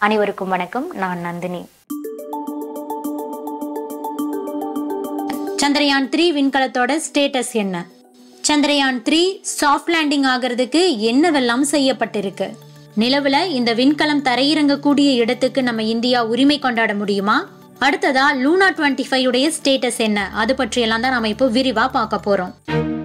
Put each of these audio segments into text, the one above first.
அனைவருக்கும் வணக்கம் நான் நந்தினி சந்திரயான் த்ரீ விண்கலத்தோட ஸ்டேட்டஸ் என்ன சந்திரயான் த்ரீ சாஃப்ட் லேண்டிங் ஆகிறதுக்கு என்னவெல்லாம் செய்யப்பட்டிருக்கு நிலவுல இந்த விண்கலம் தரையிறங்கக்கூடிய இடத்துக்கு நம்ம இந்தியா உரிமை கொண்டாட முடியுமா அடுத்ததா லூனா டுவெண்ட்டி ஃபைவ் உடைய ஸ்டேட்டஸ் என்ன அது பற்றியெல்லாம் தான் நாம இப்போ விரிவா பார்க்க போறோம்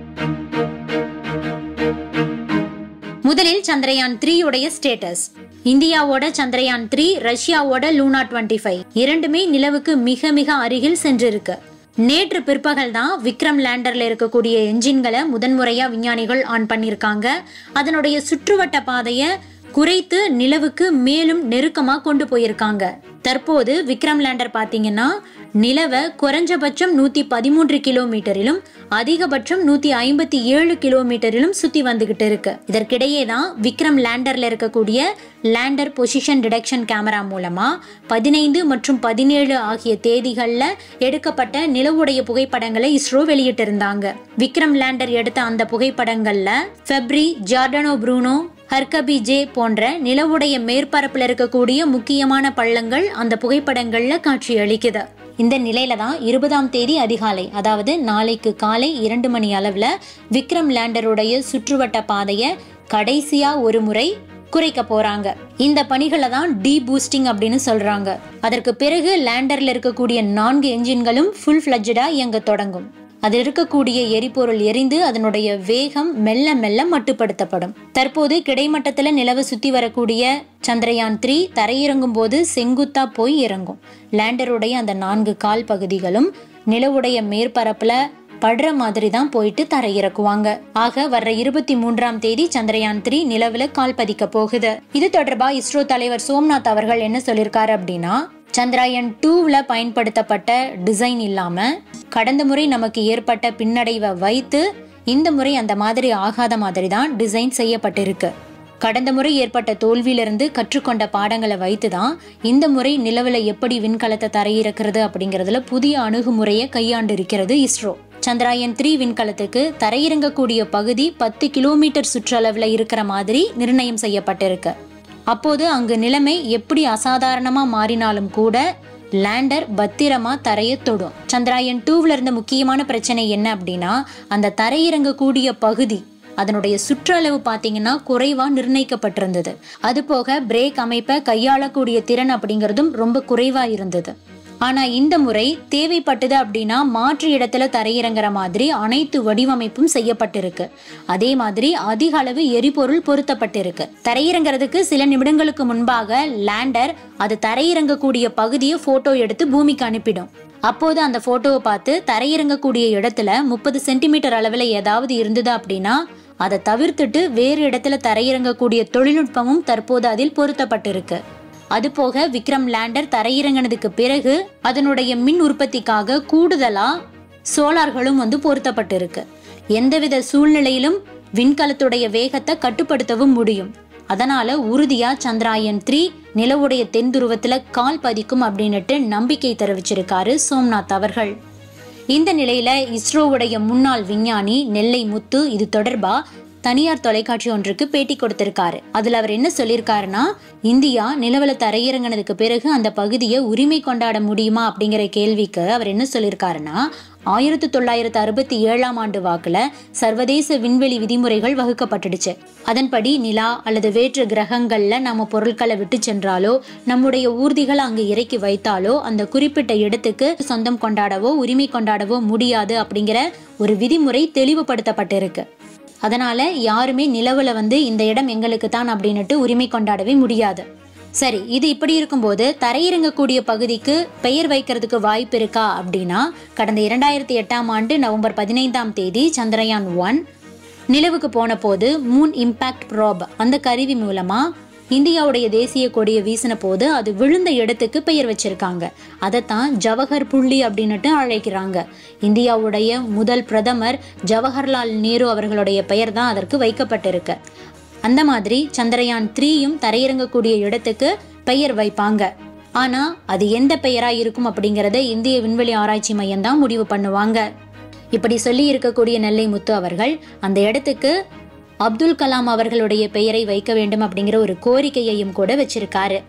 முதலில் சந்திரயான் த்ரீ உடைய ஸ்டேட்டஸ் இந்தியாவோட சந்திரயான் த்ரீ ரஷ்யாவோட லூனா டுவெண்ட்டி ஃபைவ் இரண்டுமே நிலவுக்கு மிக மிக அருகில் சென்றிருக்கு நேற்று பிற்பகல் தான் விக்ரம் லேண்டர்ல இருக்கக்கூடிய என்ஜின்களை முதன்முறையா விஞ்ஞானிகள் ஆன் பண்ணியிருக்காங்க அதனுடைய சுற்றுவட்ட பாதையை குறைத்து நிலவுக்கு மேலும் நெருக்கமா கொண்டு போயிருக்காங்க தற்போது விக்ரம் லேண்டர் பாத்தீங்கன்னா நிலவை குறைஞ்சபட்சம் நூத்தி பதிமூன்று கிலோமீட்டரிலும் அதிகபட்சம் நூத்தி ஐம்பத்தி ஏழு கிலோமீட்டரிலும் சுத்தி வந்துகிட்டு இருக்கு இதற்கிடையே தான் விக்ரம் லேண்டர்ல இருக்கக்கூடிய லேண்டர் பொசிஷன் டிடெக்ஷன் கேமரா மூலமா பதினைந்து மற்றும் பதினேழு ஆகிய தேதிகள்ல எடுக்கப்பட்ட நிலவுடைய புகைப்படங்களை இஸ்ரோ வெளியிட்டிருந்தாங்க விக்ரம் லேண்டர் எடுத்த அந்த புகைப்படங்கள்ல ஃபெப்ரி ஜார்டனோ ப்ரூனோ ஹர்கபி ஜே போன்ற நிலவுடைய மேற்பரப்புல இருக்கக்கூடிய முக்கியமான பள்ளங்கள் அந்த புகைப்படங்கள்ல காட்சி அளிக்குது இந்த நிலையில தான் இருபதாம் தேதி அதிகாலை அதாவது நாளைக்கு காலை இரண்டு மணி அளவுல விக்ரம் லேண்டருடைய சுற்றுவட்ட பாதையை கடைசியா ஒரு முறை குறைக்க போறாங்க இந்த பணிகளை தான் டீ பூஸ்டிங் அப்படின்னு சொல்றாங்க அதற்கு பிறகு லேண்டர்ல இருக்கக்கூடிய நான்கு என்ஜின்களும் ஃபுல் ஃபிளஜ்டா இயங்க தொடங்கும் அது இருக்கக்கூடிய எரிபொருள் எரிந்து அதனுடைய வேகம் மெல்ல மெல்ல மட்டுப்படுத்தப்படும் தற்போது கிடைமட்டத்துல நிலவு சுத்தி வரக்கூடிய சந்திரயான் த்ரீ தரையிறங்கும் போது செங்குத்தா போய் இறங்கும் லேண்டருடைய அந்த நான்கு கால் பகுதிகளும் நிலவுடைய மேற்பரப்புல படுற மாதிரி தான் போயிட்டு தரையிறக்குவாங்க ஆக வர்ற இருபத்தி மூன்றாம் தேதி சந்திரயான் த்ரீ நிலவுல கால் பதிக்க போகுது இது தொடர்பா இஸ்ரோ தலைவர் சோம்நாத் அவர்கள் என்ன சொல்லியிருக்காரு அப்படின்னா சந்திராயன் டூவில் பயன்படுத்தப்பட்ட டிசைன் இல்லாம கடந்த முறை நமக்கு ஏற்பட்ட பின்னடைவை வைத்து இந்த முறை அந்த மாதிரி ஆகாத மாதிரி தான் டிசைன் செய்யப்பட்டிருக்கு கடந்த முறை ஏற்பட்ட தோல்வியிலிருந்து கற்றுக்கொண்ட பாடங்களை வைத்து தான் இந்த முறை நிலவுல எப்படி விண்கலத்தை தரையிறக்கிறது அப்படிங்கறதுல புதிய அணுகுமுறையை கையாண்டு இருக்கிறது இஸ்ரோ சந்திராயன் த்ரீ விண்கலத்துக்கு தரையிறங்கக்கூடிய பகுதி பத்து கிலோமீட்டர் சுற்றளவுல இருக்கிற மாதிரி நிர்ணயம் செய்யப்பட்டிருக்கு அப்போது அங்கு நிலைமை எப்படி அசாதாரணமா மாறினாலும் கூட லேண்டர் பத்திரமா தரையை தொடும் சந்திராயன் டூவில் இருந்த முக்கியமான பிரச்சனை என்ன அப்படின்னா அந்த தரையிறங்கக்கூடிய பகுதி அதனுடைய சுற்றளவு பார்த்தீங்கன்னா குறைவா நிர்ணயிக்கப்பட்டிருந்தது அது போக பிரேக் அமைப்பை கையாளக்கூடிய திறன் அப்படிங்கிறதும் ரொம்ப குறைவா இருந்தது ஆனா இந்த முறை தேவைப்பட்டது அப்படின்னா மாற்று இடத்துல தரையிறங்குற மாதிரி அனைத்து வடிவமைப்பும் செய்யப்பட்டிருக்கு அதே மாதிரி அதிக அளவு எரிபொருள் பொருத்தப்பட்டிருக்கு தரையிறங்கிறதுக்கு சில நிமிடங்களுக்கு முன்பாக லேண்டர் அது தரையிறங்கக்கூடிய பகுதியை போட்டோ எடுத்து பூமிக்கு அனுப்பிடும் அப்போது அந்த போட்டோவை பார்த்து தரையிறங்கக்கூடிய இடத்துல முப்பது சென்டிமீட்டர் அளவில் ஏதாவது இருந்தது அப்படின்னா அதை தவிர்த்துட்டு வேறு இடத்துல தரையிறங்கக்கூடிய தொழில்நுட்பமும் தற்போது அதில் பொருத்தப்பட்டிருக்கு அதுபோக விக்ரம் லேண்டர் தரையிறங்கினதுக்கு பிறகு அதனுடைய மின் உற்பத்திக்காக கூடுதலா சோலார்களும் வந்து பொருத்தப்பட்டிருக்கு எந்தவித சூழ்நிலையிலும் விண்கலத்துடைய வேகத்தை கட்டுப்படுத்தவும் முடியும் அதனால உறுதியா சந்திராயன் த்ரீ நிலவுடைய தென் துருவத்துல கால் பதிக்கும் அப்படின்னுட்டு நம்பிக்கை தெரிவிச்சிருக்காரு சோம்நாத் அவர்கள் இந்த நிலையில இஸ்ரோவுடைய முன்னாள் விஞ்ஞானி நெல்லை முத்து இது தொடர்பா தனியார் தொலைக்காட்சி ஒன்றுக்கு பேட்டி கொடுத்திருக்காரு அதுல அவர் என்ன சொல்லியிருக்காருன்னா இந்தியா நிலவல தரையிறங்கினதுக்கு பிறகு அந்த பகுதியை உரிமை கொண்டாட முடியுமா அப்படிங்கிற கேள்விக்கு அவர் என்ன சொல்லியிருக்காருன்னா ஆயிரத்தி தொள்ளாயிரத்து அறுபத்தி ஏழாம் ஆண்டு வாக்குல சர்வதேச விண்வெளி விதிமுறைகள் வகுக்கப்பட்டுடுச்சு அதன்படி நிலா அல்லது வேற்று கிரகங்கள்ல நம்ம பொருட்களை விட்டு சென்றாலோ நம்முடைய ஊர்திகளை அங்கு இறக்கி வைத்தாலோ அந்த குறிப்பிட்ட இடத்துக்கு சொந்தம் கொண்டாடவோ உரிமை கொண்டாடவோ முடியாது அப்படிங்கிற ஒரு விதிமுறை தெளிவுபடுத்தப்பட்டிருக்கு அதனால யாருமே நிலவுல வந்து இந்த இடம் எங்களுக்கு தான் அப்படின்னுட்டு உரிமை கொண்டாடவே முடியாது சரி இது இப்படி இருக்கும்போது தரையிறங்கக்கூடிய பகுதிக்கு பெயர் வைக்கிறதுக்கு வாய்ப்பு இருக்கா அப்படின்னா கடந்த இரண்டாயிரத்தி எட்டாம் ஆண்டு நவம்பர் பதினைந்தாம் தேதி சந்திரயான் ஒன் நிலவுக்கு போன போது மூன் இம்பாக்ட் ப்ராப் அந்த கருவி மூலமா இந்தியாவுடைய தேசிய கொடியை வீசின போது அது விழுந்த இடத்துக்கு பெயர் வச்சிருக்காங்க அதைத்தான் ஜவஹர் புள்ளி அப்படின்னுட்டு அழைக்கிறாங்க இந்தியாவுடைய முதல் பிரதமர் ஜவஹர்லால் நேரு அவர்களுடைய பெயர் தான் அதற்கு வைக்கப்பட்டிருக்கு அந்த மாதிரி சந்திரயான் த்ரீயும் தரையிறங்கக்கூடிய இடத்துக்கு பெயர் வைப்பாங்க ஆனா அது எந்த பெயரா இருக்கும் அப்படிங்கறத இந்திய விண்வெளி ஆராய்ச்சி மையம் தான் முடிவு பண்ணுவாங்க இப்படி சொல்லி இருக்கக்கூடிய நெல்லை முத்து அவர்கள் அந்த இடத்துக்கு அப்துல் கலாம் அவர்களுடைய பெயரை வைக்க வேண்டும் அப்படிங்கிற ஒரு கோரிக்கையையும் கூட வச்சிருக்காரு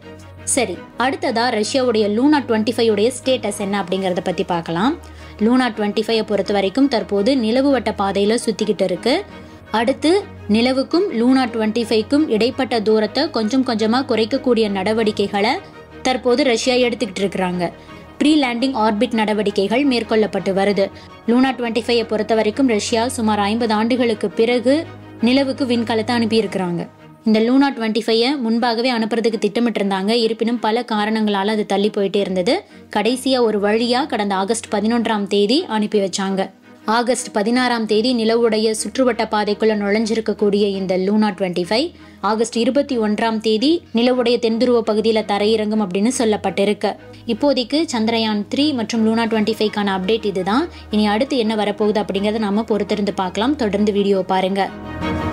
சரி அடுத்ததா ரஷ்யாவுடைய லூனா டுவெண்ட்டி ஃபைவ் உடைய ஸ்டேட்டஸ் என்ன அப்படிங்கிறத பற்றி பார்க்கலாம் லூனா டுவெண்ட்டி ஃபைவை பொறுத்த வரைக்கும் தற்போது நிலவு வட்ட பாதையில் சுற்றிக்கிட்டு இருக்கு அடுத்து நிலவுக்கும் லூனா டுவெண்ட்டி ஃபைவ்க்கும் இடைப்பட்ட தூரத்தை கொஞ்சம் கொஞ்சமாக குறைக்கக்கூடிய நடவடிக்கைகளை தற்போது ரஷ்யா எடுத்துக்கிட்டு இருக்கிறாங்க ப்ரீ லேண்டிங் ஆர்பிட் நடவடிக்கைகள் மேற்கொள்ளப்பட்டு வருது லூனா டுவெண்ட்டி ஃபைவை பொறுத்த வரைக்கும் ரஷ்யா சுமார் ஐம்பது ஆண்டுகளுக்கு பிறகு நிலவுக்கு விண்கலத்தை அனுப்பியிருக்கிறாங்க இந்த லூனா டுவெண்ட்டி ஃபைவை முன்பாகவே அனுப்புறதுக்கு திட்டமிட்டு இருந்தாங்க இருப்பினும் பல காரணங்களால் அது தள்ளி போயிட்டே இருந்தது கடைசியாக ஒரு வழியாக கடந்த ஆகஸ்ட் பதினொன்றாம் தேதி அனுப்பி வச்சாங்க ஆகஸ்ட் பதினாறாம் தேதி நிலவுடைய சுற்றுவட்ட பாதைக்குள்ள நுழைஞ்சிருக்கக்கூடிய இந்த லூனா டுவெண்ட்டி ஃபைவ் ஆகஸ்ட் இருபத்தி ஒன்றாம் தேதி நிலவுடைய தென்துருவ பகுதியில் தரையிறங்கும் அப்படின்னு சொல்லப்பட்டிருக்கு இப்போதைக்கு சந்திரயான் த்ரீ மற்றும் லூனா டுவெண்ட்டி ஃபைவ்க்கான அப்டேட் இதுதான் இனி அடுத்து என்ன வரப்போகுது அப்படிங்கிறத நாம பொறுத்திருந்து பார்க்கலாம் தொடர்ந்து வீடியோ பாருங்க